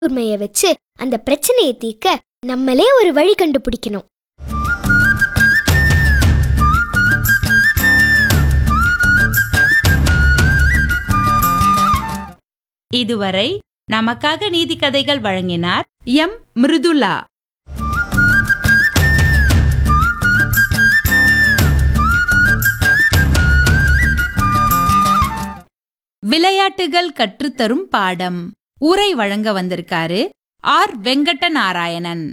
கூர்மையை வச்சு அந்த பிரச்சனையை தீர்க்க நம்மளே ஒரு வழி கண்டுபிடிக்கணும் இதுவரை நமக்காக நீதி கதைகள் வழங்கினார் எம் மிருதுலா விளையாட்டுகள் கற்றுத்தரும் பாடம் உரை வழங்க வந்திருக்காரு ஆர் வெங்கட்ட நாராயணன்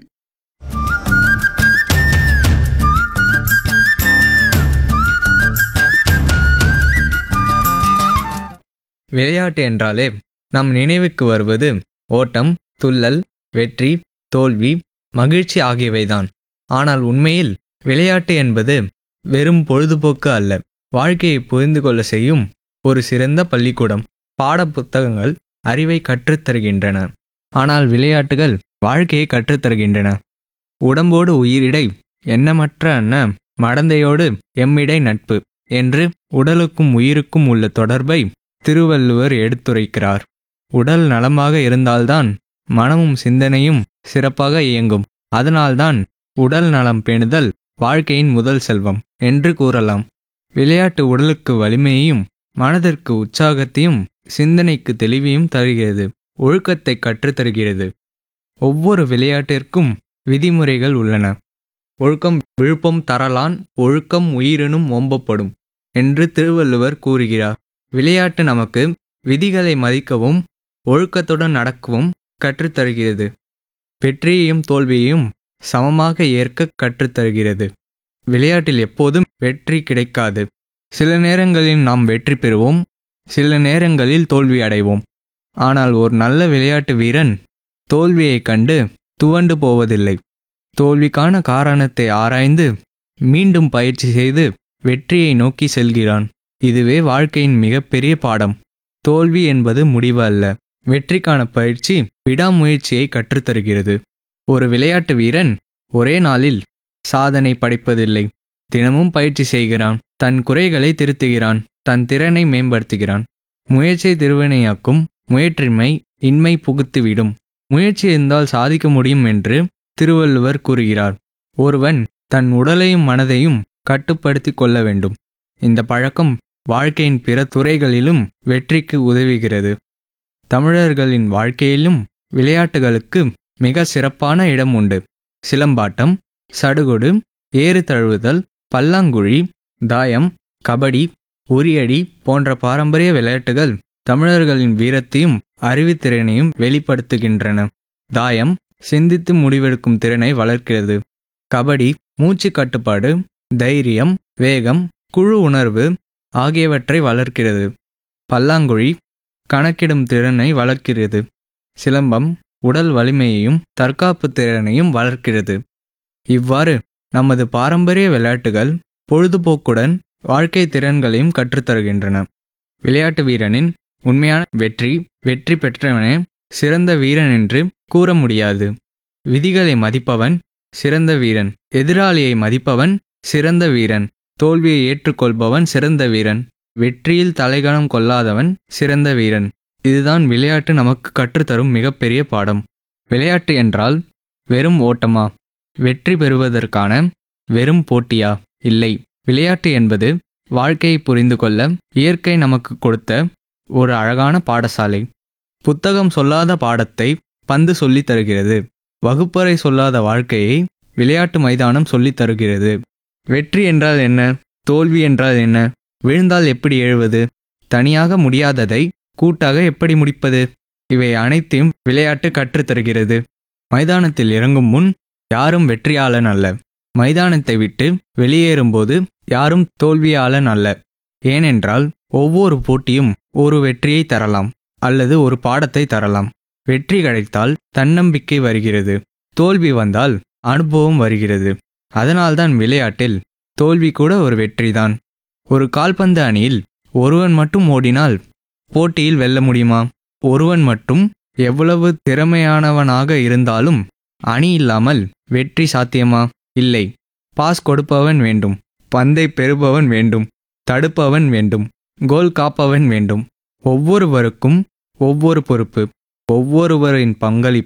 விளையாட்டு என்றாலே நம் நினைவுக்கு வருவது ஓட்டம் துள்ளல் வெற்றி தோல்வி மகிழ்ச்சி ஆகியவைதான் ஆனால் உண்மையில் விளையாட்டு என்பது வெறும் பொழுதுபோக்கு அல்ல வாழ்க்கையை புரிந்து கொள்ள செய்யும் ஒரு சிறந்த பள்ளிக்கூடம் பாட புத்தகங்கள் அறிவை கற்றுத்தருகின்றன ஆனால் விளையாட்டுகள் வாழ்க்கையை கற்றுத்தருகின்றன உடம்போடு உயிரிடை எண்ணமற்ற அன்ன மடந்தையோடு எம்மிடை நட்பு என்று உடலுக்கும் உயிருக்கும் உள்ள தொடர்பை திருவள்ளுவர் எடுத்துரைக்கிறார் உடல் நலமாக இருந்தால்தான் மனமும் சிந்தனையும் சிறப்பாக இயங்கும் அதனால்தான் உடல் நலம் பேணுதல் வாழ்க்கையின் முதல் செல்வம் என்று கூறலாம் விளையாட்டு உடலுக்கு வலிமையையும் மனதிற்கு உற்சாகத்தையும் சிந்தனைக்கு தெளிவையும் தருகிறது ஒழுக்கத்தை கற்றுத்தருகிறது ஒவ்வொரு விளையாட்டிற்கும் விதிமுறைகள் உள்ளன ஒழுக்கம் விழுப்பம் தரலான் ஒழுக்கம் உயிரினும் ஓம்பப்படும் என்று திருவள்ளுவர் கூறுகிறார் விளையாட்டு நமக்கு விதிகளை மதிக்கவும் ஒழுக்கத்துடன் நடக்கவும் கற்றுத்தருகிறது வெற்றியையும் தோல்வியையும் சமமாக ஏற்க கற்றுத்தருகிறது விளையாட்டில் எப்போதும் வெற்றி கிடைக்காது சில நேரங்களில் நாம் வெற்றி பெறுவோம் சில நேரங்களில் தோல்வி அடைவோம் ஆனால் ஒரு நல்ல விளையாட்டு வீரன் தோல்வியைக் கண்டு துவண்டு போவதில்லை தோல்விக்கான காரணத்தை ஆராய்ந்து மீண்டும் பயிற்சி செய்து வெற்றியை நோக்கி செல்கிறான் இதுவே வாழ்க்கையின் மிகப்பெரிய பாடம் தோல்வி என்பது முடிவு அல்ல வெற்றிக்கான பயிற்சி விடாமுயற்சியை கற்றுத்தருகிறது ஒரு விளையாட்டு வீரன் ஒரே நாளில் சாதனை படைப்பதில்லை தினமும் பயிற்சி செய்கிறான் தன் குறைகளை திருத்துகிறான் தன் திறனை மேம்படுத்துகிறான் முயற்சியை திருவினையாக்கும் முயற்றின்மை இன்மை புகுத்துவிடும் முயற்சி இருந்தால் சாதிக்க முடியும் என்று திருவள்ளுவர் கூறுகிறார் ஒருவன் தன் உடலையும் மனதையும் கட்டுப்படுத்தி கொள்ள வேண்டும் இந்த பழக்கம் வாழ்க்கையின் பிற துறைகளிலும் வெற்றிக்கு உதவுகிறது தமிழர்களின் வாழ்க்கையிலும் விளையாட்டுகளுக்கு மிக சிறப்பான இடம் உண்டு சிலம்பாட்டம் சடுகுடு ஏறு தழுவுதல் பல்லாங்குழி தாயம் கபடி உரியடி போன்ற பாரம்பரிய விளையாட்டுகள் தமிழர்களின் வீரத்தையும் அறிவுத்திறனையும் வெளிப்படுத்துகின்றன தாயம் சிந்தித்து முடிவெடுக்கும் திறனை வளர்க்கிறது கபடி மூச்சு கட்டுப்பாடு தைரியம் வேகம் குழு உணர்வு ஆகியவற்றை வளர்க்கிறது பல்லாங்குழி கணக்கிடும் திறனை வளர்க்கிறது சிலம்பம் உடல் வலிமையையும் தற்காப்பு திறனையும் வளர்க்கிறது இவ்வாறு நமது பாரம்பரிய விளையாட்டுகள் பொழுதுபோக்குடன் வாழ்க்கை திறன்களையும் கற்றுத்தருகின்றன விளையாட்டு வீரனின் உண்மையான வெற்றி வெற்றி பெற்றவனே சிறந்த வீரன் என்று கூற முடியாது விதிகளை மதிப்பவன் சிறந்த வீரன் எதிராளியை மதிப்பவன் சிறந்த வீரன் தோல்வியை ஏற்றுக்கொள்பவன் சிறந்த வீரன் வெற்றியில் தலைகணம் கொள்ளாதவன் சிறந்த வீரன் இதுதான் விளையாட்டு நமக்கு கற்றுத்தரும் மிகப்பெரிய பாடம் விளையாட்டு என்றால் வெறும் ஓட்டமா வெற்றி பெறுவதற்கான வெறும் போட்டியா இல்லை விளையாட்டு என்பது வாழ்க்கையை புரிந்து கொள்ள இயற்கை நமக்கு கொடுத்த ஒரு அழகான பாடசாலை புத்தகம் சொல்லாத பாடத்தை பந்து சொல்லித் தருகிறது வகுப்பறை சொல்லாத வாழ்க்கையை விளையாட்டு மைதானம் சொல்லித் தருகிறது வெற்றி என்றால் என்ன தோல்வி என்றால் என்ன விழுந்தால் எப்படி எழுவது தனியாக முடியாததை கூட்டாக எப்படி முடிப்பது இவை அனைத்தையும் விளையாட்டு கற்றுத்தருகிறது மைதானத்தில் இறங்கும் முன் யாரும் வெற்றியாளன் அல்ல மைதானத்தை விட்டு வெளியேறும்போது யாரும் தோல்வியாளன் அல்ல ஏனென்றால் ஒவ்வொரு போட்டியும் ஒரு வெற்றியை தரலாம் அல்லது ஒரு பாடத்தை தரலாம் வெற்றி கிடைத்தால் தன்னம்பிக்கை வருகிறது தோல்வி வந்தால் அனுபவம் வருகிறது அதனால்தான் விளையாட்டில் தோல்வி கூட ஒரு வெற்றிதான் ஒரு கால்பந்து அணியில் ஒருவன் மட்டும் ஓடினால் போட்டியில் வெல்ல முடியுமா ஒருவன் மட்டும் எவ்வளவு திறமையானவனாக இருந்தாலும் அணி இல்லாமல் வெற்றி சாத்தியமா இல்லை பாஸ் கொடுப்பவன் வேண்டும் பந்தை பெறுபவன் வேண்டும் தடுப்பவன் வேண்டும் கோல் காப்பவன் வேண்டும் ஒவ்வொருவருக்கும் ஒவ்வொரு பொறுப்பு ஒவ்வொருவரின் பங்களிப்பு